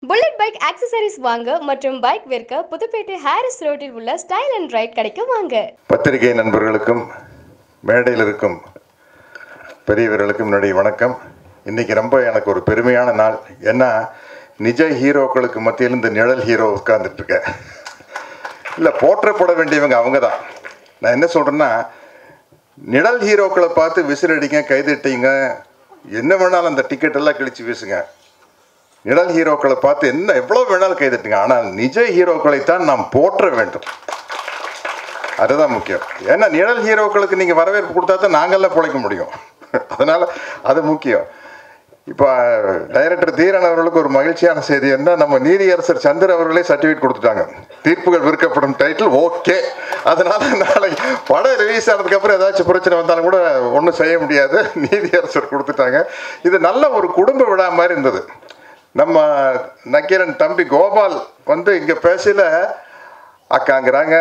Bullet bike accessories வாங்க மற்றும் bike விற்க புதுப்பேட்டை ஹாரிஸ் ரோட்டில் உள்ள ஸ்டைல் அண்ட் ரைட் கடைக்கு வாங்க பத்திரிகை நண்பர்களுக்கும் மேடையில் இருக்கும் பெரியவர்களுக்கும் என்னுடைய வணக்கம் இன்னைக்கு ரொம்ப எனக்கு ஒரு பெருமையான நாள் ஏன்னா நிஜ ஹீரோக்களுக்கு மத்தியில் இந்த நிழல் ஹீரோ உட்கார்ந்துட்டு இருக்கேன் இல்லை போற்றப்பட வேண்டியவங்க அவங்க தான் நான் என்ன சொல்கிறேன்னா நிழல் ஹீரோக்களை பார்த்து விசிலடிங்க கைதட்டிங்க என்ன வேணாலும் அந்த டிக்கெட் எல்லாம் கிழிச்சு வீசுங்க நிழல் ஹீரோக்களை பார்த்து என்ன எவ்வளோ வேணாலும் கைதட்டுங்க ஆனால் நிஜ ஹீரோக்களைத்தான் நாம் போற்ற வேண்டும் அதுதான் முக்கியம் ஏன்னா நிழல் ஹீரோக்களுக்கு நீங்கள் வரவேற்பு கொடுத்தா தான் நாங்கள்லாம் பிழைக்க முடியும் அதனால் அது முக்கியம் இப்போ டைரக்டர் தீரன் அவர்களுக்கு ஒரு மகிழ்ச்சியான செய்தி என்ன நம்ம நீதியரசர் சந்திர அவர்களே சர்டிஃபிகேட் கொடுத்துட்டாங்க தீர்ப்புகள் விற்கப்படும் டைட்டில் ஓகே அதனால நாளை படம் ரிலீஸ் ஆனதுக்கப்புறம் ஏதாச்சும் பிரச்சனை வந்தாலும் கூட ஒன்றும் செய்ய முடியாது நீதியரசர் கொடுத்துட்டாங்க இது நல்ல ஒரு குடும்ப விழா மாதிரி இருந்தது நம்ம நக்கீரன் தம்பி கோபால் வந்து இங்கே பேசல அக்காங்கிறாங்க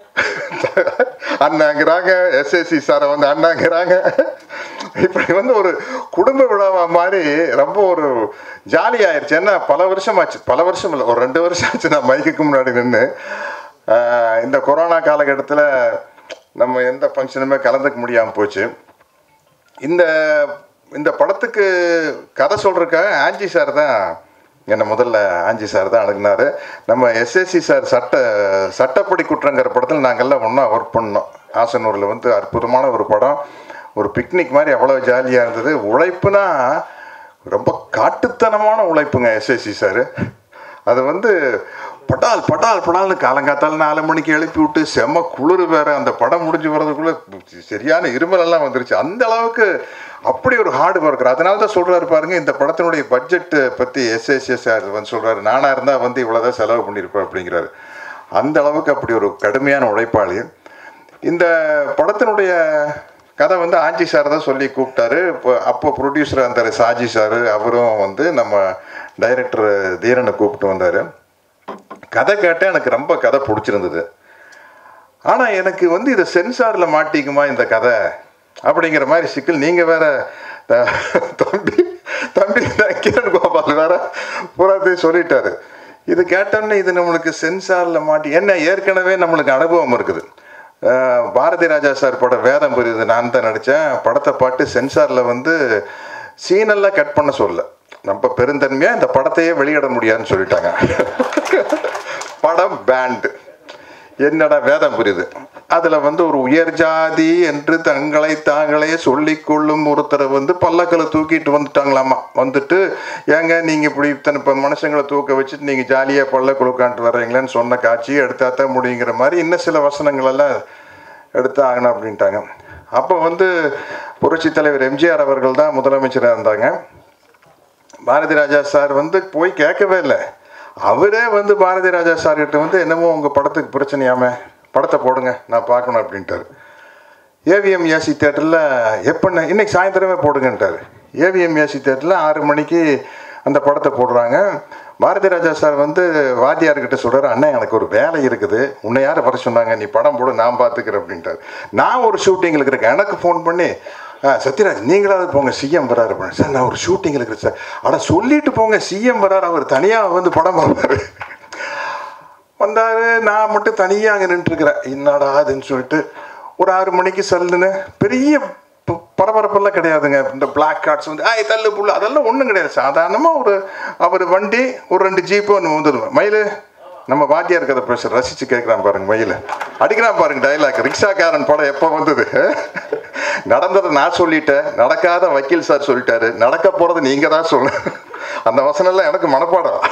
அண்ணாங்கிறாங்க எஸ்எஸ்சி சாரை வந்து அண்ணாங்கிறாங்க இப்படி வந்து ஒரு குடும்ப விழாவா மாதிரி ரொம்ப ஒரு ஜாலியாயிருச்சு ஏன்னா பல வருஷம் ஆச்சு பல வருஷம் இல்லை ஒரு ரெண்டு வருஷம் ஆச்சு நான் மைக்குக்கு முன்னாடி நின்று இந்த கொரோனா காலகட்டத்தில் நம்ம எந்த ஃபங்க்ஷனுமே கலந்துக்க முடியாமல் போச்சு இந்த இந்த படத்துக்கு கதை சொல்கிறக்காக ஆஞ்சி சார் தான் என்னை முதல்ல ஆஞ்சி சார் தான் அணுகுனாரு நம்ம எஸ்எஸ்சி சார் சட்ட சட்டப்படி குற்றங்கிற படத்தில் நாங்கள்லாம் ஒன்றா ஒர்க் பண்ணோம் ஆசனூரில் வந்து அற்புதமான ஒரு படம் ஒரு பிக்னிக் மாதிரி அவ்வளோ ஜாலியாக இருந்தது உழைப்புனா ரொம்ப காட்டுத்தனமான உழைப்புங்க எஸ்எஸ்சி சார் அது வந்து பட்டால் பட்டால் படால்னு காலங்காத்தால் நாலு மணிக்கு எழுப்பி விட்டு செம்ம குளிர் வேற அந்த படம் முடிஞ்சு வர்றதுக்குள்ள சரியான இருமல் எல்லாம் வந்துருச்சு அந்த அளவுக்கு அப்படி ஒரு ஹார்ட் ஒர்க்கர் அதனால தான் சொல்றாரு பாருங்க இந்த படத்தினுடைய பட்ஜெட் பத்தி எஸ்எஸ்எஸ் வந்து சொல்றாரு நானா இருந்தா வந்து இவ்வளவுதான் செலவு பண்ணியிருப்பேன் அப்படிங்கிறாரு அந்த அளவுக்கு அப்படி ஒரு கடுமையான உழைப்பாளி இந்த படத்தினுடைய கதை வந்து ஆஞ்சி சார் தான் சொல்லி கூப்பிட்டாரு இப்போ அப்போ ப்ரொடியூசராக இருந்தார் சாஜி சார் அவரும் வந்து நம்ம டைரக்டர் தீரனை கூப்பிட்டு வந்தார் கதை கேட்டால் எனக்கு ரொம்ப கதை பிடிச்சிருந்தது ஆனால் எனக்கு வந்து இதை சென்சாரில் மாட்டிக்குமா இந்த கதை அப்படிங்கிற மாதிரி சிக்கல் நீங்கள் வேற த- தம்பி தம்பி தான் கிரண் கோபால் வேற பூராத்தையும் சொல்லிட்டாரு இது கேட்டோன்னே இது நம்மளுக்கு சென்சாரில் மாட்டி என்ன ஏற்கனவே நம்மளுக்கு அனுபவம் இருக்குது அஹ் பாரதி ராஜா சார் படம் வேதம் புரியுது நான் தான் நடித்தேன் படத்தை பாட்டு சென்சாரில் வந்து சீனெல்லாம் கட் பண்ண சொல்ல நம்ம பெருந்தன்மையாக இந்த படத்தையே வெளியிட முடியாதுன்னு சொல்லிட்டாங்க படம் பேண்டு என்னடா வேதம் புரியுது அதில் வந்து ஒரு உயர் ஜாதி என்று தங்களை தாங்களே சொல்லிக் கொள்ளும் ஒருத்தரை வந்து பல்லக்கில் தூக்கிட்டு வந்துட்டாங்களாமா வந்துட்டு ஏங்க நீங்கள் இப்படி இத்தனை இப்போ மனுஷங்களை தூக்க வச்சுட்டு நீங்கள் ஜாலியாக பல்லக்கில் உட்காந்துட்டு வர்றீங்களேன்னு சொன்ன காட்சி எடுத்தா தான் முடியுங்கிற மாதிரி இன்னும் சில வசனங்கள் எல்லாம் எடுத்து ஆகணும் அப்படின்ட்டாங்க அப்போ வந்து புரட்சி தலைவர் எம்ஜிஆர் அவர்கள் தான் முதலமைச்சராக இருந்தாங்க பாரதி ராஜா சார் வந்து போய் கேட்கவே இல்லை அவரே வந்து பாரதி ராஜா சார் கிட்ட வந்து என்னமோ உங்கள் படத்துக்கு பிரச்சனையாம படத்தை போடுங்க நான் பார்க்கணும் அப்படின்ட்டாரு ஏவிஎம் ஏசி தேட்டரில் எப்போ இன்னைக்கு சாயந்தரமே போடுங்கன்ட்டாரு ஏவிஎம் ஏசி தேட்டரில் ஆறு மணிக்கு அந்த படத்தை போடுறாங்க பாரதி ராஜா சார் வந்து வாத்தியார்கிட்ட சொல்கிறார் அண்ணன் எனக்கு ஒரு வேலை இருக்குது உன்னை யார் வர சொன்னாங்க நீ படம் போடு நான் பார்த்துக்கிறேன் அப்படின்ட்டாரு நான் ஒரு ஷூட்டிங்கில் இருக்கேன் எனக்கு ஃபோன் பண்ணி "ஆ, சத்யராஜ் நீங்களாவது போங்க சிஎம் வராரு அப்படின்னு. சார் நான் ஒரு ஷூட்டிங்கில் இருக்கிறேன் சார் ஆனால் சொல்லிட்டு போங்க சிஎம் வராரு அவர் தனியாக வந்து படம் பார்ப்பாரு வந்தார் நான் மட்டும் தனியாக அங்கே நின்றுருக்கிறேன் என்னடா அதுன்னு சொல்லிட்டு ஒரு ஆறு மணிக்கு சல்லுன்னு பெரிய ப- பரபரப்பெல்லாம் கிடையாதுங்க இந்த பிளாக் கார்ட்ஸ் வந்து ஆய் தள்ளு புல்லு அதெல்லாம் ஒன்றும் கிடையாது சாதாரணமாக ஒரு அவர் வண்டி ஒரு ரெண்டு ஜீப்பு ஒன்று வந்துடுவேன் மயில் நம்ம வாத்தியார் கதை பேச ரசித்து கேட்குறான் பாருங்க மயில் அடிக்கிறான் பாருங்க டைலாக் ரிக்ஷாக்காரன் படம் எப்போ வந்தது நடந்ததை நான் சொல்லிட்டேன் நடக்காத வக்கீல் சார் சொல்லிட்டாரு நடக்க போகிறது நீங்கள் தான் சொல்லு அந்த வசனம்லாம் எனக்கு மனப்பாடம்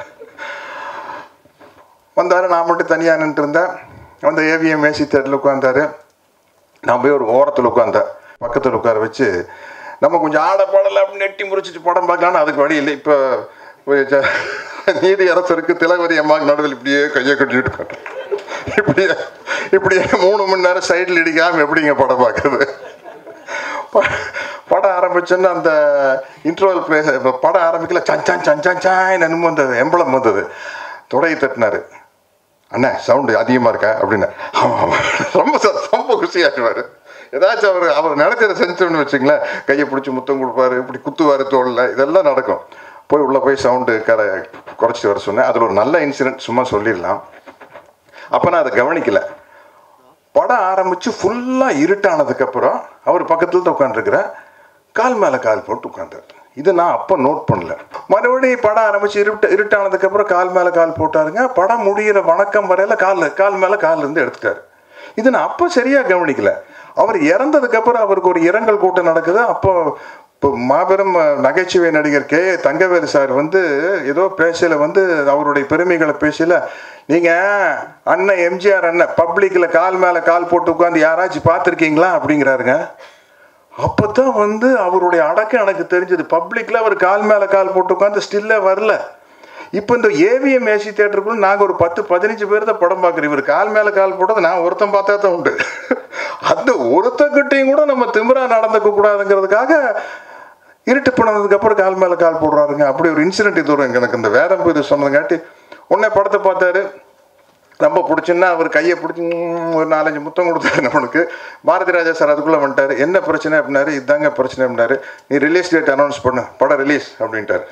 வந்தார் நான் மட்டும் தனியாக நின்றுட்டு இருந்தேன் அந்த ஏவிஎம் ஏசி தேட்டரில் உட்காந்தாரு நான் போய் ஒரு ஓரத்தில் உட்காந்தேன் பக்கத்தில் உட்கார வச்சு நம்ம கொஞ்சம் ஆட பாடல அப்படின்னு நெட்டி முறிச்சிட்டு படம் பார்க்கலான்னு அதுக்கு வழி இல்லை இப்போ ஒரு ஜ- நீதி அரசருக்கு திலகவதி அம்மாவுக்கு நடுவில் இப்படியே கையை கட்டிட்டு உட்காந்து இப்படியே இப்படியே மூணு மணி நேரம் சைடில் இடிக்காமல் எப்படிங்க படம் பார்க்குறது ப- படம் ஆரம்பிச்சோன்னா அந்த இன்டர்வல் பிளே படம் ஆரம்பிக்கல சன் சன் சன் சன் சான் என்னமோ அந்த எம்பளம் வந்தது தொடையை தட்டினாரு அண்ணா சவுண்டு அதிகமாக இருக்கா அப்படின்னு ஆமாம் ஆமாம் ரொம்ப ச- ரொம்ப குஷியாகுவார் ஏதாச்சும் அவர் அவர் நினைச்சதை செஞ்சோன்னு வச்சுங்களேன் கையை பிடிச்சி முத்தம் கொடுப்பாரு இப்படி குத்துவார் தோளில் இதெல்லாம் நடக்கும் போய் உள்ளே போய் சவுண்டு கரை குறைச்சிட்டு வர சொன்னேன் அதில் ஒரு நல்ல இன்சிடென்ட் சும்மா சொல்லிடலாம் அப்போ நான் அதை கவனிக்கல படம் ஆரம்பித்து ஃபுல்லாக இருட்டானதுக்கப்புறம் அவர் பக்கத்தில் தான் உட்காந்துருக்கிறேன் கால் மேலே கால் போட்டு உட்காந்தார் இது நான் அப்போ நோட் பண்ணல மறுபடியும் படம் ஆரம்பிச்சு இருட்டு இருட்டானதுக்கப்புறம் கால் மேலே கால் போட்டாருங்க படம் முடிகிற வணக்கம் வரையில கால் கால் மேலே கால் இருந்து எடுத்துட்டாரு இது நான் அப்போ சரியாக கவனிக்கல அவர் இறந்ததுக்கப்புறம் அவருக்கு ஒரு இரங்கல் கூட்டம் நடக்குது அப்போ இப்போ மாபெரும் நகைச்சுவை நடிகர் கே தங்கவேலு சார் வந்து ஏதோ பேசல வந்து அவருடைய பெருமைகளை பேசல நீங்கள் அண்ணன் எம்ஜிஆர் அண்ணன் பப்ளிக்கில் கால் மேலே கால் போட்டு உட்காந்து யாராச்சும் பார்த்துருக்கீங்களா அப்படிங்கிறாருங்க அப்போ தான் வந்து அவருடைய அடக்கம் எனக்கு தெரிஞ்சது பப்ளிக்கில் அவர் கால் மேலே கால் போட்டு உட்காந்து ஸ்டில்லே வரல இப்போ இந்த ஏவிஎம் ஏசி தேட்டருக்குள்ள நாங்கள் ஒரு பத்து பதினஞ்சு பேர் தான் படம் பார்க்குறோம் இவர் கால் மேலே கால் போட்டது நான் ஒருத்தன் பார்த்தா தான் உண்டு அந்த ஒருத்தக்கிட்டையும் கூட நம்ம திமிரா நடந்துக்க கூடாதுங்கிறதுக்காக இருட்டு பண்ணதுக்கு அப்புறம் கால் மேலே கால் போடுறாருங்க அப்படி ஒரு இன்சிடென்ட் இது வரும் எனக்கு இந்த வேதம் இது சொன்னதுங்காட்டி உடனே படத்தை பார்த்தாரு ரொம்ப பிடிச்சுன்னா அவர் கையை பிடிச்சி ம், ஒரு நாலஞ்சு முத்தம் கொடுத்தாரு நம்மளுக்கு பாரதி ராஜா சார் அதுக்குள்ளே வந்துட்டார் என்ன பிரச்சனை அப்படின்னாரு இதாங்க பிரச்சனை அப்படின்னாரு நீ ரிலீஸ் டேட் அனௌன்ஸ் பண்ணு படம் ரிலீஸ் அப்படின்ட்டாரு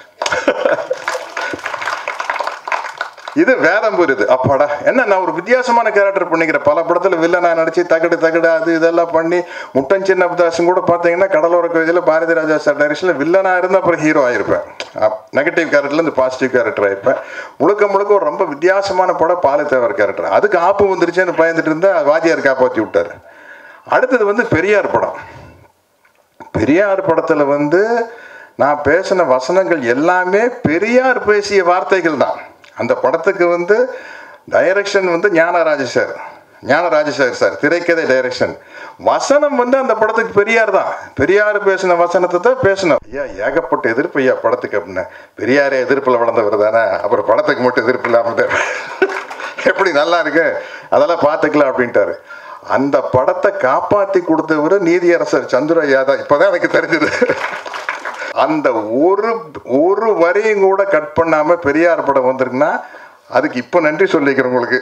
இது வேதம்பூர் இது அப்பாடா என்ன நான் ஒரு வித்தியாசமான கேரக்டர் பண்ணிக்கிறேன் பல படத்தில் வில்லனா நடிச்சு தகடு தகடு அது இதெல்லாம் பண்ணி முட்டன் சின்னதாசன் கூட பார்த்தீங்கன்னா கடலோர கவிதையில் பாரதி ராஜா சார் டைரக்ஷனில் வில்லனா இருந்து அப்புறம் ஹீரோ ஆயிருப்பேன் நெகட்டிவ் கேரக்டர்லேருந்து பாசிட்டிவ் கேரக்டர் ஆயிருப்பேன் முழுக்க முழுக்க ஒரு ரொம்ப வித்தியாசமான படம் பாலத்தேவர் கேரக்டர் அதுக்கு ஆப்பு வந்துருச்சேன்னு பயந்துட்டு இருந்தா வாத்தியார் காப்பாற்றி விட்டார் அடுத்தது வந்து பெரியார் படம் பெரியார் படத்தில் வந்து நான் பேசின வசனங்கள் எல்லாமே பெரியார் பேசிய வார்த்தைகள் தான் அந்த படத்துக்கு வந்து டைரக்ஷன் வந்து Gnanaraja sir Gnanaraja sir sir திரைக்கதை டைரக்ஷன் வசனம் வந்து அந்த படத்துக்கு பெரியார் தான் பெரியார் பேசின வசனத்தை தான் பேசணும் ஐயா ஏகப்பட்ட எதிர்ப்பு ஐயா படத்துக்கு அப்படின்னு பெரியாரே எதிர்ப்பில் வளர்ந்தவர் தானே அப்புறம் படத்துக்கு மட்டும் எதிர்ப்பு இல்லாமல் தான் எப்படி நல்லா இருக்கு அதெல்லாம் பார்த்துக்கலாம் அப்படின்ட்டாரு அந்த படத்தை காப்பாற்றி கொடுத்தவர் நீதியரசர் சந்துரையா தான் இப்போதான் எனக்கு தெரிஞ்சது அந்த ஒரு ஒரு வரியும் கூட கட் பண்ணாம பெரியார் படம் வந்திருக்குன்னா அதுக்கு இப்போ நன்றி சொல்லிக்கிறேன் உங்களுக்கு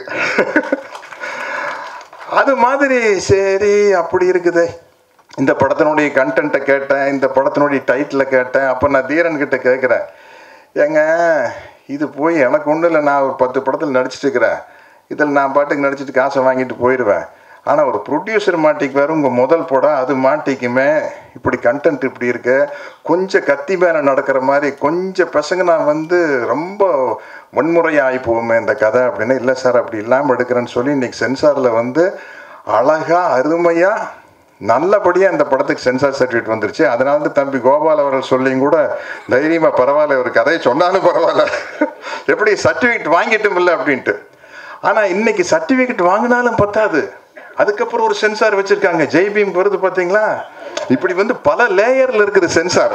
அது மாதிரி சரி அப்படி இருக்குதே இந்த படத்தினுடைய கண்டென்ட்டை கேட்டேன் இந்த படத்தினுடைய டைட்டிலை கேட்டேன் அப்போ நான் தீரன் கிட்ட கேட்குறேன் ஏங்க இது போய் எனக்கு ஒன்றும் இல்லை நான் ஒரு பத்து படத்தில் நடிச்சிட்டு இருக்கிறேன் இதில் நான் பாட்டுக்கு நடிச்சிட்டு காசை வாங்கிட்டு போயிடுவேன் ஆனால் ஒரு ப்ரொடியூசர் மாட்டிக்குவார் உங்கள் முதல் படம் அது மாட்டிக்குமே இப்படி கண்டென்ட் இப்படி இருக்கு கொஞ்சம் கத்தி மேலே நடக்கிற மாதிரி கொஞ்சம் பசங்க நான் வந்து ரொம்ப வன்முறையாகி போவோமே இந்த கதை அப்படின்னா இல்லை சார் அப்படி இல்லாமல் எடுக்கிறேன்னு சொல்லி இன்னைக்கு சென்சாரில் வந்து அழகாக அருமையாக நல்லபடியாக இந்த படத்துக்கு சென்சார் சர்டிஃபிகேட் வந்துருச்சு அதனால தான் தம்பி கோபால் அவர்கள் சொல்லியும் கூட தைரியமாக பரவாயில்ல ஒரு கதையை சொன்னாலும் பரவாயில்ல எப்படி சர்டிஃபிகேட் வாங்கிட்டும் இல்லை அப்படின்ட்டு ஆனால் இன்னைக்கு சர்டிஃபிகேட் வாங்கினாலும் பத்தாது அதுக்கப்புறம் ஒரு சென்சார் வச்சிருக்காங்க ஜெய்பீம் வருது பார்த்தீங்களா இப்படி வந்து பல லேயர்ல இருக்குது சென்சார்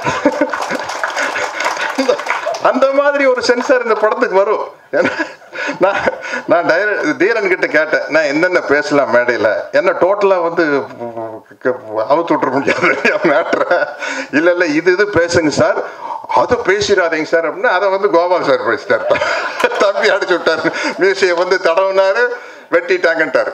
அந்த- அந்த மாதிரி ஒரு சென்சார் இந்த படத்துக்கு வரும் ஏன்னா, நான் நான் டைர தீரன் கிட்ட கேட்டேன் நான் என்னென்ன பேசலாம் மேடையில் என்ன டோட்டலாக வந்து அவுத்து விட்டுற முடியாது மேட்ரை இல்லை இல்லை இது இது பேசுங்க சார் அதை பேசிடாதீங்க சார் அப்படின்னா அதை வந்து கோபால் சார் பேசிட்டார் தம்பி அடிச்சு விட்டார் மியூசியம் வந்து தடவுனாரு வெட்டிட்டாங்கன்ட்டார்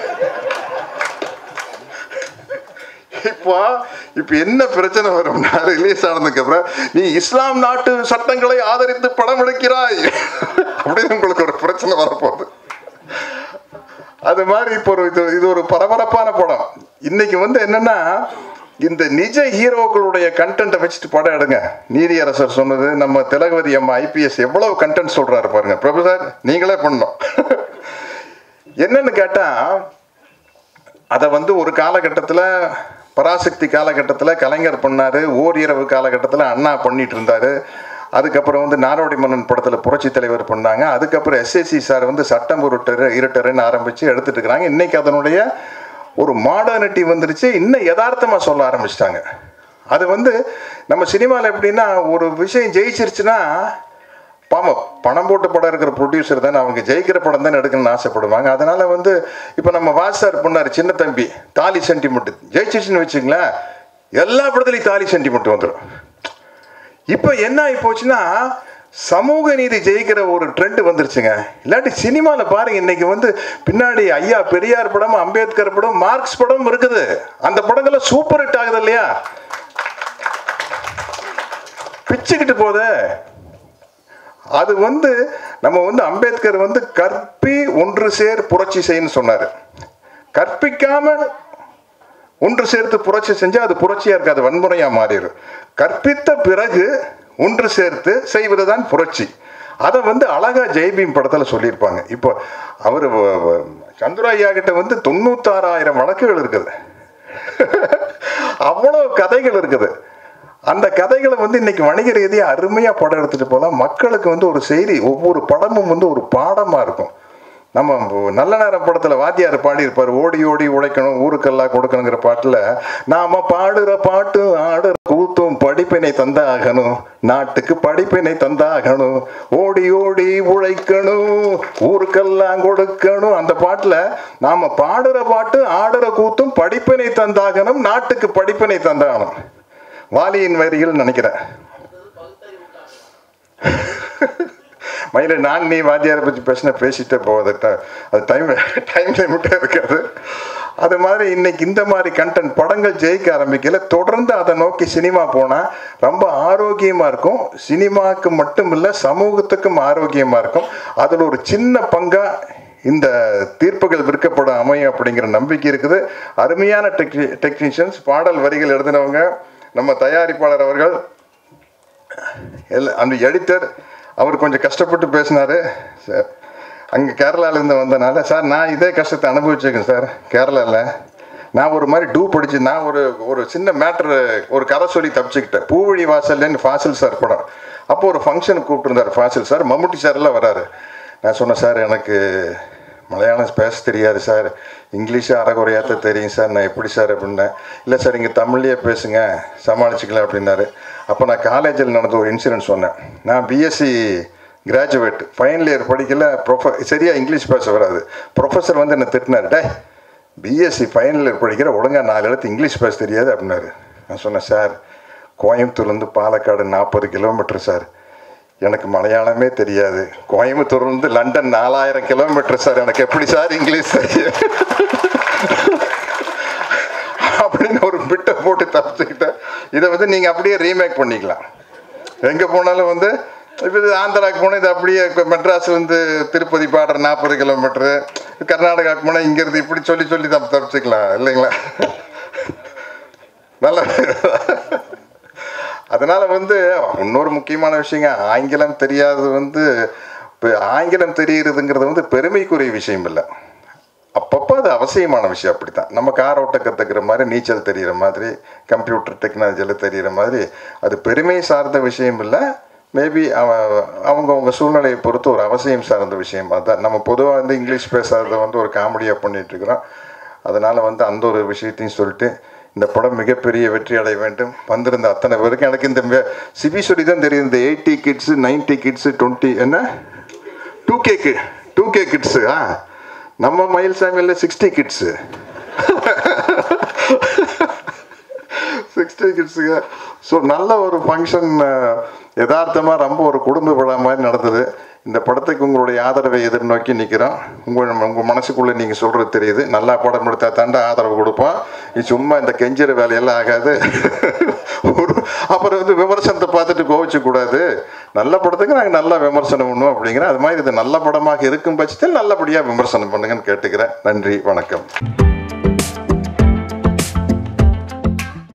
இப்போ இப்போ என்ன பிரச்சனை வரும்னா ரிலீஸ் ஆனதுக்கு அப்புறம் நீ இஸ்லாம் நாட்டு சட்டங்களை ஆதரித்து படம் எடுக்கிறாய் அப்படின்னு உங்களுக்கு ஒரு பிரச்சனை வரப்போகுது அது மாதிரி இப்போ ஒரு இது இது ஒரு பரபரப்பான படம் இன்னைக்கு வந்து என்னன்னா இந்த நிஜ ஹீரோக்களுடைய கண்டென்ட்டை வச்சுட்டு படம் எடுங்க நீதியரசர் சொன்னது நம்ம திலகவதி அம்மா ஐபிஎஸ் எவ்வளவு கண்டென்ட் சொல்றாரு பாருங்க பிரபு சார் நீங்களே பண்ணணும் என்னன்னு கேட்டா அதை வந்து ஒரு காலகட்டத்தில் பராசக்தி காலகட்டத்தில் கலைஞர் பண்ணார் ஓர் இரவு காலகட்டத்தில் அண்ணா பண்ணிட்டு இருந்தார் அதுக்கப்புறம் வந்து நாடோடி மன்னன் படத்தில் புரட்சி தலைவர் பண்ணாங்க அதுக்கப்புறம் எஸ்எஸ்சி சார் வந்து சட்டம் உருட்டரு இருட்டருன்னு ஆரம்பித்து எடுத்துட்டு இருக்கிறாங்க இன்னைக்கு அதனுடைய ஒரு மாடர்னிட்டி வந்துருச்சு இன்னும் யதார்த்தமாக சொல்ல ஆரம்பிச்சிட்டாங்க அது வந்து நம்ம சினிமாவில் எப்படின்னா ஒரு விஷயம் ஜெயிச்சிருச்சுன்னா பாவம் பணம் போட்டு படம் இருக்கிற ப்ரொடியூசர் தானே அவங்க ஜெயிக்கிற படம் தானே எடுக்கணும்னு ஆசைப்படுவாங்க அதனால வந்து இப்போ நம்ம வாசார் பண்ணார் சின்ன தம்பி தாலி சென்டிமெண்ட் ஜெயிச்சிருச்சுன்னு வச்சுங்களேன் எல்லா படத்துலையும் தாலி சென்டிமெண்ட் வந்துடும் இப்போ என்ன ஆகி போச்சுன்னா சமூக நீதி ஜெயிக்கிற ஒரு ட்ரெண்ட் வந்துருச்சுங்க இல்லாட்டி சினிமாவில் பாருங்க இன்னைக்கு வந்து பின்னாடி ஐயா பெரியார் படம் அம்பேத்கர் படம் மார்க்ஸ் படம் இருக்குது அந்த படங்கள்லாம் சூப்பர் ஹிட் ஆகுது இல்லையா பிச்சுக்கிட்டு போதே அது வந்து நம்ம வந்து அம்பேத்கர் வந்து கற்பி ஒன்று சேர் புரட்சி செய்யன்னு சொன்னார் கற்பிக்காம ஒன்று சேர்த்து புரட்சி செஞ்சா அது புரட்சியா இருக்காது வன்முறையா மாறிடும் கற்பித்த பிறகு ஒன்று சேர்த்து செய்வது தான் புரட்சி அதை வந்து அழகா ஜெய்பீம் படத்துல சொல்லியிருப்பாங்க இப்போ அவர் சந்துரு ஐயா கிட்ட வந்து தொண்ணூத்தாறாயிரம் வழக்குகள் இருக்குது அவ்வளவு கதைகள் இருக்குது அந்த கதைகளை வந்து இன்னைக்கு வணிக ரீதியாக அருமையாக படம் எடுத்துட்டு போகலாம் மக்களுக்கு வந்து ஒரு செய்தி ஒவ்வொரு படமும் வந்து ஒரு பாடமாக இருக்கும் நம்ம நல்ல நேரம் படத்தில் வாத்தியார் பாடியிருப்பார் ஓடி ஓடி உழைக்கணும் ஊருக்கெல்லாம் கொடுக்கணுங்கிற பாட்டில் நாம பாடுற பாட்டு ஆடுற கூத்தும் படிப்பினை தந்தாகணும் நாட்டுக்கு படிப்பினை தந்தாகணும் ஓடி ஓடி உழைக்கணும் ஊருக்கெல்லாம் கொடுக்கணும் அந்த பாட்டில் நாம பாடுற பாட்டு ஆடுற கூத்தும் படிப்பினை தந்தாகணும் நாட்டுக்கு படிப்பினை தந்தாகணும் வாலியின் வரிகள் நினைக்கிறேன் மயில நான் நீ வாத்தியாரை பற்றி பேசின பேசிட்டே போவது அது டைம் டைம் லிமிட்டே இருக்காது அது மாதிரி இன்னைக்கு இந்த மாதிரி கண்டென்ட் படங்கள் ஜெயிக்க ஆரம்பிக்கல தொடர்ந்து அதை நோக்கி சினிமா போனால் ரொம்ப ஆரோக்கியமாக இருக்கும் சினிமாவுக்கு மட்டும் இல்லை சமூகத்துக்கும் ஆரோக்கியமாக இருக்கும் அதில் ஒரு சின்ன பங்காக இந்த தீர்ப்புகள் விற்கப்பட அமையும் அப்படிங்கிற நம்பிக்கை இருக்குது அருமையான டெக்னி டெக்னீஷியன்ஸ் பாடல் வரிகள் எழுதினவங்க நம்ம தயாரிப்பாளர் அவர்கள் எல் அந்த எடிட்டர் அவர் கொஞ்சம் கஷ்டப்பட்டு பேசினார் சார் அங்கே கேரளாவிலேருந்து வந்தனால சார் நான் இதே கஷ்டத்தை அனுபவிச்சிருக்கேன் சார் கேரளாவில் நான் ஒரு மாதிரி டூ படிச்சு நான் ஒரு ஒரு சின்ன மேட்ரு ஒரு கதை சொல்லி தப்பிச்சுக்கிட்டேன் பூவழி வாசல்லேன்னு ஃபாசில் சார் படம் அப்போ ஒரு ஃபங்க்ஷனுக்கு கூப்பிட்டுருந்தார் ஃபாசில் சார் மம்முட்டி சார் எல்லாம் வராரு நான் சொன்னேன் சார் எனக்கு மலையாளம் பேச தெரியாது சார் இங்கிலீஷு அறகுறையாத்த தெரியும் சார் நான் எப்படி சார் அப்படின்னேன் இல்லை சார் இங்கே தமிழ்லேயே பேசுங்க சமாளிச்சுக்கலாம் அப்படின்னாரு அப்போ நான் காலேஜில் நடந்த ஒரு இன்சிடென்ட் சொன்னேன் நான் பிஎஸ்சி கிராஜுவேட் ஃபைனல் இயர் படிக்கல ப்ரொஃப சரியாக இங்கிலீஷ் பேச வராது ப்ரொஃபஸர் வந்து என்னை திட்டினார் டே பிஎஸ்சி ஃபைனல் இயர் படிக்கிற ஒழுங்காக நாலு எழுத்து இங்கிலீஷ் பேச தெரியாது அப்படின்னாரு நான் சொன்னேன் சார் கோயம்புத்தூர்லேருந்து பாலக்காடு நாற்பது கிலோமீட்டர் சார் எனக்கு மலையாளமே தெரியாது கோயம்புத்தூர்லேருந்து லண்டன் நாலாயிரம் கிலோமீட்டர் சார் எனக்கு எப்படி சார் இங்கிலீஷ் தெரியும் அப்படின்னு ஒரு பிட்டை போட்டு தப்பிச்சுக்கிட்டேன் இதை வந்து நீங்கள் அப்படியே ரீமேக் பண்ணிக்கலாம் எங்கே போனாலும் வந்து இப்போ இது ஆந்திராவுக்கு போனால் இது அப்படியே இப்போ மெட்ராஸ்லேருந்து திருப்பதி பாடுற நாற்பது கிலோமீட்ரு கர்நாடகாவுக்கு போனால் இங்கேருந்து இப்படி சொல்லி சொல்லி தப்பு தப்பிச்சுக்கலாம் இல்லைங்களா நல்ல அதனால வந்து இன்னொரு முக்கியமான விஷயங்க ஆங்கிலம் தெரியாதது வந்து இப்போ ஆங்கிலம் தெரிகிறதுங்கிறது வந்து பெருமைக்குரிய விஷயம் இல்லை அப்பப்போ அது அவசியமான விஷயம் அப்படித்தான் நம்ம கார் ஓட்ட கற்றுக்கிற மாதிரி நீச்சல் தெரிகிற மாதிரி கம்ப்யூட்டர் டெக்னாலஜியில் தெரிகிற மாதிரி அது பெருமை சார்ந்த விஷயம் இல்லை மேபி அவ அவங்கவுங்க சூழ்நிலையை பொறுத்து ஒரு அவசியம் சார்ந்த விஷயம் அதுதான் நம்ம பொதுவாக வந்து இங்கிலீஷ் பேசாததை வந்து ஒரு காமெடியாக பண்ணிகிட்ருக்குறோம் அதனால் வந்து அந்த ஒரு விஷயத்தையும் சொல்லிட்டு இந்த படம் மிகப்பெரிய வெற்றி அடைய வேண்டும் வந்திருந்த அத்தனை பேருக்கு எனக்கு இந்த சிபி சொல்லி தான் தெரியும் இந்த eighty kids ninety kids twenty என்ன டூ கே கி டூ கே கிட்ஸு ஆ நம்ம மயில்சாமியில் சிக்ஸ்டி கிட்ஸு சிக்ஸ்டி கிட்ஸுங்க ஸோ நல்ல ஒரு ஃபங்க்ஷன் யதார்த்தமாக ரொம்ப ஒரு குடும்ப விழா மாதிரி நடந்தது இந்த படத்துக்கு உங்களுடைய ஆதரவை எதிர்நோக்கி நிற்கிறோம் உங்கள் உங்கள் மனசுக்குள்ளே நீங்கள் சொல்கிறது தெரியுது நல்லா படம் எடுத்தா தாண்டா ஆதரவு கொடுப்போம் இது சும்மா இந்த கெஞ்சிற வேலையெல்லாம் ஆகாது ஒரு அப்புறம் வந்து விமர்சனத்தை பார்த்துட்டு கோவிச்சு கூடாது நல்ல படத்துக்கு நாங்கள் நல்லா விமர்சனம் பண்ணுவோம் அப்படிங்கிற அது மாதிரி இது நல்ல படமாக இருக்கும் பட்சத்தில் நல்லபடியாக விமர்சனம் பண்ணுங்கன்னு கேட்டுக்கிறேன் நன்றி வணக்கம்